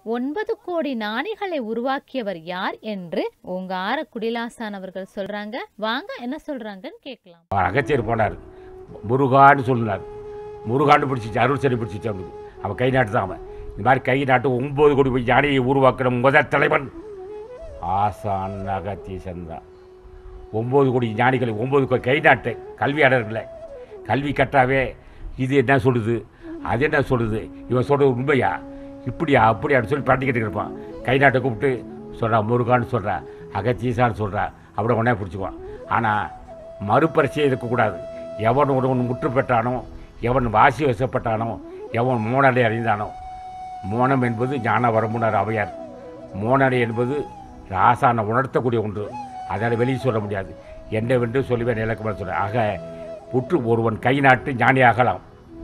ஒன்பது கோடி நாணிகளை உருவாக்கியவர் யார் என்று உங்க ஆர குடிலாசான் அவர்கள் சொல்றாங்க வாங்க என்ன சொல்றாங்கன்னு கேட்கலாம் அவர் அகத்தியர் போனார் முருகான்னு சொன்னார் முருகான்னு பிடிச்சிச்சு அருள் சரி பிடிச்சிச்சு அவனுக்கு அவன் கை நாட்டு தான் அவன் இந்த மாதிரி கை நாட்டு ஒன்பது கோடி போய் யானையை உருவாக்கின முதல் தலைவன் ஆசான் அகத்தீசன் தான் ஒம்பது கோடி ஞானிகளை ஒம்பது கோடி கை நாட்டு கல்வியாளர்களை கல்வி கட்டாவே இது என்ன சொல்லுது அது என்ன சொல்லுது இவன் சொல்கிறது உண்மையா இப்படியா அப்படியான்னு சொல்லி பாட்டிக்கிட்டு இருப்பான் கை நாட்டை கூப்பிட்டு சொல்கிறான் முருகான்னு சொல்கிறா அகத்தீசான்னு சொல்கிறா அப்படியே உடனே பிடிச்சிக்குவான் ஆனால் மறுபரிசையே இருக்கக்கூடாது எவன் ஒருவன் முற்று பெற்றானோ எவன் வாசி வசப்பட்டானோ எவன் மோனடை அறிந்தானோ மோனம் என்பது ஞான வரமுனர் அவையார் மோனடை என்பது ராசான உணர்த்தக்கூடிய ஒன்று அதனால் வெளியே சொல்ல முடியாது என்னவென்று சொல்லுவேன் இலக்கமாக சொல்ல ஆக புற்று ஒருவன் கை நாட்டு ஞானி ஆகலாம்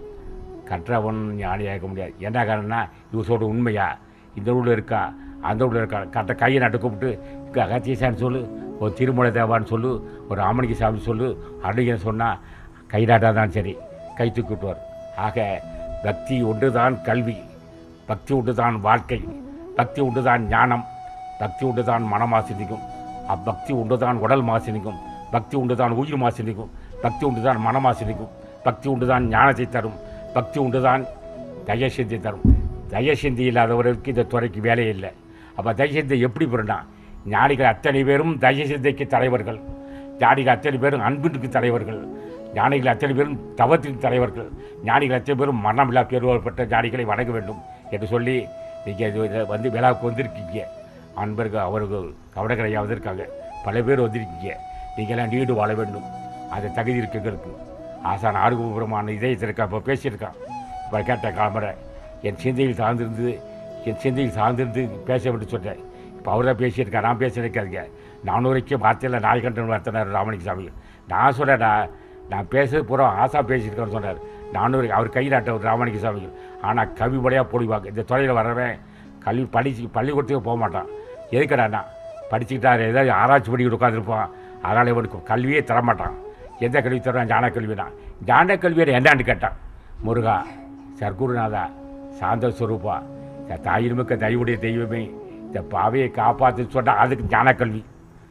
கற்றவன் ஞானியாக முடியாது என்ன காரணம்னா இவர் சொல்ற உண்மையா இந்த ஊரில் இருக்கா அந்த ஊரில் இருக்கா கரெக்டாக கையை நட்டு கூப்பிட்டு இங்கே அகத்தீசான்னு சொல்லு ஒரு திருமலை தேவான்னு சொல்லு ஒரு ராமணிக்கு சாமி சொல்லு அடிங்கன்னு சொன்னால் கை நாட்டாதான் சரி கை தூக்கி விட்டுவார் ஆக பக்தி ஒன்று தான் கல்வி பக்தி ஒன்று தான் வாழ்க்கை பக்தி ஒன்று தான் ஞானம் பக்தி ஒன்று தான் மனமாசினிக்கும் அப்பக்தி ஒன்று தான் உடல் மாசினிக்கும் பக்தி ஒன்று தான் உயிர் மாசினிக்கும் பக்தி ஒன்று தான் மனமாசினிக்கும் பக்தி ஒன்று தான் ஞானத்தை தரும் பக்தி ஒன்று தான் தயசிந்தி தரும் தயசிந்தி இல்லாதவருக்கு இந்த துறைக்கு வேலையே இல்லை அப்போ தயசிந்தை எப்படி பெறனா ஞானிகள் அத்தனை பேரும் தயசிந்தைக்கு தலைவர்கள் ஞானிகள் அத்தனை பேரும் அன்பிற்கு தலைவர்கள் ஞானிகள் அத்தனை பேரும் தவத்திற்கு தலைவர்கள் ஞானிகள் அத்தனை பேரும் மரணமில்லா பேர் பெற்ற ஞானிகளை வணங்க வேண்டும் என்று சொல்லி நீங்கள் வந்து விழாவுக்கு வந்திருக்கீங்க அன்பர்கள் அவர்கள் கவனக்கரையாக வந்திருக்காங்க பல பேர் வந்திருக்கீங்க நீங்களாம் நீடு வாழ வேண்டும் அது தகுதி இருக்கு எங்களுக்கு ஆசான் ஆரோக்கியபுரமான இதயத்திற்கா இப்போ பேசியிருக்கான் இப்போ கேட்ட காமரை என் சிந்தையில் சார்ந்திருந்து என் சிந்தையில் சார்ந்திருந்து பேச வேண்டும் சொன்னேன் இப்போ அவர் தான் பேசியிருக்கார் நான் பேசியிருக்காருங்க நானூறுக்கு வார்த்தையில் நாயகண்டன் வார்த்தைனார் ராமலிங்க சாமி நான் சொன்னேன்டா நான் பேசுறது பூரா ஆசா பேசியிருக்கேன்னு சொன்னார் நானூறு அவர் கையிலாட்டவர் ராமலிங்க சாமி ஆனால் கவி படையாக போடுவாங்க இந்த துறையில் வரவன் கல்வி படிச்சு பள்ளிக்கூடத்துக்கு போக மாட்டான் எதுக்கடாண்ணா படிச்சுக்கிட்டா ஏதாவது ஆராய்ச்சி பண்ணிக்கிட்டு உட்காந்துருப்பான் அதனால் இவனுக்கு கல்வியே தரமாட்டான் எந்த கல்வி தருவான் ஞான கல்வி தான் ஞான கல்வியை என்னன்னு கேட்டான் முருகா சர்க்குருநாதா சாந்த ஸ்வரூபா இந்த தாயினுமிக்க தயவுடைய தெய்வமே இந்த பாவையை காப்பாற்றுன்னு சொன்னால் அதுக்கு ஞான கல்வி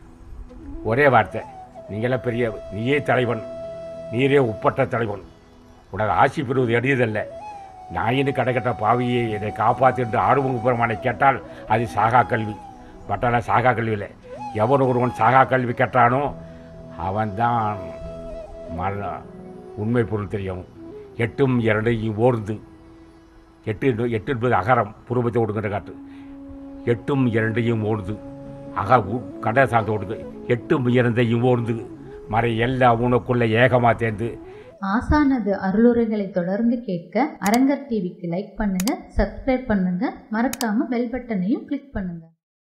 ஒரே வார்த்தை நீங்களாம் பெரிய நீயே தலைவன் நீரே உப்பற்ற தலைவன் உனக்கு ஆட்சி பெறுவது எளியதல்ல நாயின்னு கடைக்கட்ட பாவியை என்னை காப்பாற்று என்று ஆர்வங்க பெருமானை கேட்டால் அது சாகா கல்வி பட்டால சாகா கல்வி இல்லை எவன் ஒருவன் சாகா கல்வி கேட்டானோ அவன்தான் மரண உண்மை பொருள் தெரியும் எட்டும் இரண்டையும் ஓர்ந்து எட்டு என்பது- எட்டு என்பது அகரம் புருவத்தை ஓடுகின்ற காற்று எட்டும் இரண்டையும் ஓடுது அக உ- கடை சார்ந்து ஓடுது எட்டும் இரண்டையும் ஓடுது மறை எல்லாம் உனக்குள்ள ஏகமாக தேர்ந்து ஆசானது அருளுரைகளை தொடர்ந்து கேட்க அரங்கர் டிவிக்கு லைக் பண்ணுங்க சப்ஸ்கிரைப் பண்ணுங்க மறக்காம பெல் பட்டனையும் கிளிக் பண்ணுங்க